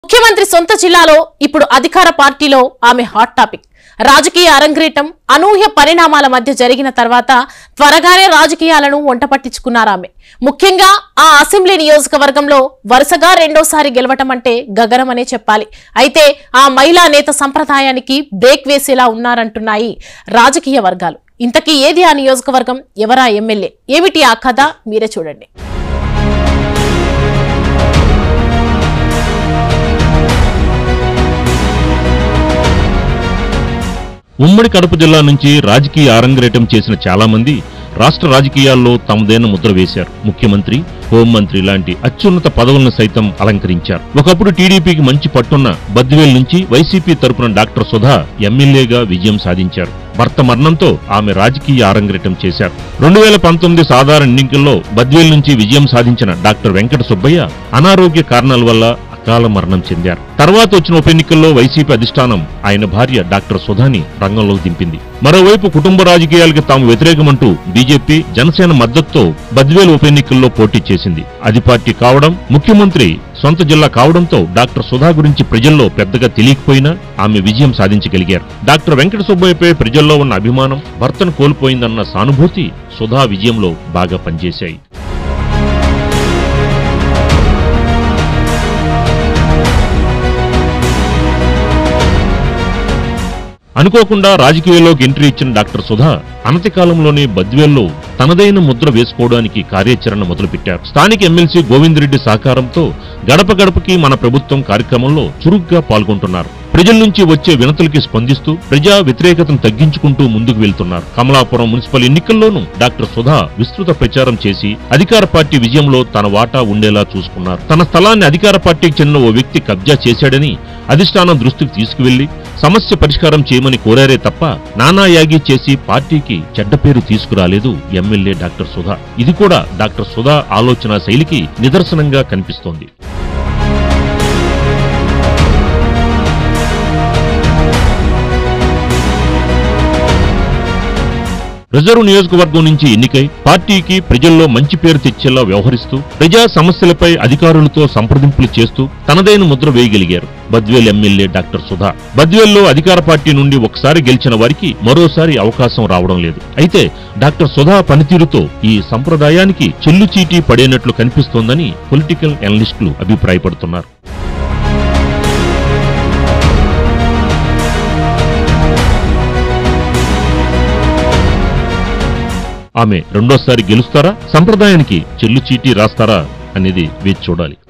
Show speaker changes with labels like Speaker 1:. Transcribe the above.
Speaker 1: ముఖ్యమంత్రి సొంత జిల్లాలో ఇప్పుడు అధికార పార్టీలో ఆమె హాట్ టాపిక్ రాజకీయ అరంగేటం అనూహ్య పరిణామాల మధ్య జరిగిన తర్వాత త్వరగానే రాజకీయాలను వంట పట్టించుకున్నారు ఆమె ముఖ్యంగా ఆ అసెంబ్లీ నియోజకవర్గంలో వరుసగా రెండోసారి గెలవటం అంటే గగనమనే చెప్పాలి అయితే ఆ మహిళా నేత సంప్రదాయానికి బ్రేక్ వేసేలా ఉన్నారంటున్నాయి రాజకీయ వర్గాలు ఇంతకీ ఏది ఆ నియోజకవర్గం ఎవరా ఎమ్మెల్యే ఏమిటి ఆ కథ మీరే చూడండి
Speaker 2: ఉమ్మడి కడప జిల్లా నుంచి రాజకీయ ఆరంగరేటం చేసిన చాలా మంది రాష్ట్ర రాజకీయాల్లో తమదైన ముద్ర వేశారు ముఖ్యమంత్రి హోంమంత్రి లాంటి అత్యున్నత పదవులను సైతం అలంకరించారు ఒకప్పుడు టీడీపీకి మంచి పట్టున్న బద్వేల్ నుంచి వైసీపీ తరపున డాక్టర్ సుధా ఎమ్మెల్యేగా విజయం సాధించారు భర్త మరణంతో ఆమె రాజకీయ ఆరంగరేటం చేశారు రెండు వేల పంతొమ్మిది సాధారణ ఎన్నికల్లో బద్వేల్ నుంచి విజయం సాధించిన డాక్టర్ వెంకట సుబ్బయ్య అనారోగ్య కారణాల వల్ల అకాల మరణం చెందారు తర్వాత వచ్చిన ఉప ఎన్నికల్లో వైసీపీ అధిష్టానం ఆయన భార్య డాక్టర్ సుధాని రంగంలోకి దింపింది మరోవైపు కుటుంబ రాజకీయాలకి తాము వ్యతిరేకమంటూ బీజేపీ జనసేన మద్దతుతో బద్వేలు ఉప ఎన్నికల్లో పోటీ చేసింది అది పార్టీ కావడం ముఖ్యమంత్రి సొంత జిల్లా కావడంతో డాక్టర్ సుధా గురించి ప్రజల్లో పెద్దగా తెలియకపోయినా ఆమె విజయం సాధించగలిగారు డాక్టర్ వెంకట సుబ్బయ్యపై ప్రజల్లో ఉన్న అభిమానం భర్తను కోల్పోయిందన్న సానుభూతి సుధా విజయంలో బాగా పనిచేశాయి అనుకోకుండా రాజకీయాల్లోకి ఎంట్రీ ఇచ్చిన డాక్టర్ సుధా అనతి కాలంలోనే బద్వేల్లో తనదైన ముద్ర వేసుకోవడానికి కార్యాచరణ మొదలుపెట్టారు స్థానిక ఎమ్మెల్సీ గోవిందరెడ్డి సహకారంతో గడప గడపకి మన ప్రభుత్వం కార్యక్రమంలో చురుగ్గా పాల్గొంటున్నారు ప్రజల నుంచి వచ్చే వినతులకి స్పందిస్తూ ప్రజా వ్యతిరేకతను తగ్గించుకుంటూ ముందుకు వెళ్తున్నారు కమలాపురం మున్సిపల్ ఎన్నికల్లోనూ డాక్టర్ సుధా విస్తృత ప్రచారం చేసి అధికార పార్టీ విజయంలో తన వాటా ఉండేలా చూసుకున్నారు తన స్థలాన్ని అధికార పార్టీకి చెందిన ఓ వ్యక్తి కబ్జా చేశాడని అధిష్టానం దృష్టికి తీసుకువెళ్లి సమస్య పరిష్కారం చేయమని కోరారే తప్ప నానా యాగి చేసి పార్టీకి చెడ్డ పేరు తీసుకురాలేదు ఎమ్మెల్యే డాక్టర్ సుధా ఇది కూడా డాక్టర్ సుధా ఆలోచన శైలికి నిదర్శనంగా కనిపిస్తోంది రిజర్వ్ నియోజకవర్గం నుంచి ఎన్నికై పార్టీకి ప్రజల్లో మంచి పేరు తెచ్చేలా వ్యవహరిస్తూ ప్రజా సమస్యలపై అధికారులతో సంప్రదింపులు చేస్తూ తనదైన ముద్ర వేయగలిగారు బద్వేల్ ఎమ్మెల్యే డాక్టర్ సుధా బద్వేల్లో అధికార పార్టీ నుండి ఒకసారి గెలిచిన వారికి మరోసారి అవకాశం రావడం లేదు అయితే డాక్టర్ సుధా పనితీరుతో ఈ సంప్రదాయానికి చెల్లుచీటీ పడేనట్లు కనిపిస్తోందని పొలిటికల్ అనలిస్టులు అభిప్రాయపడుతున్నారు ఆమె రెండోసారి గెలుస్తారా సంప్రదాయానికి చెల్లు చీటీ రాస్తారా అనేది వేచి చూడాలి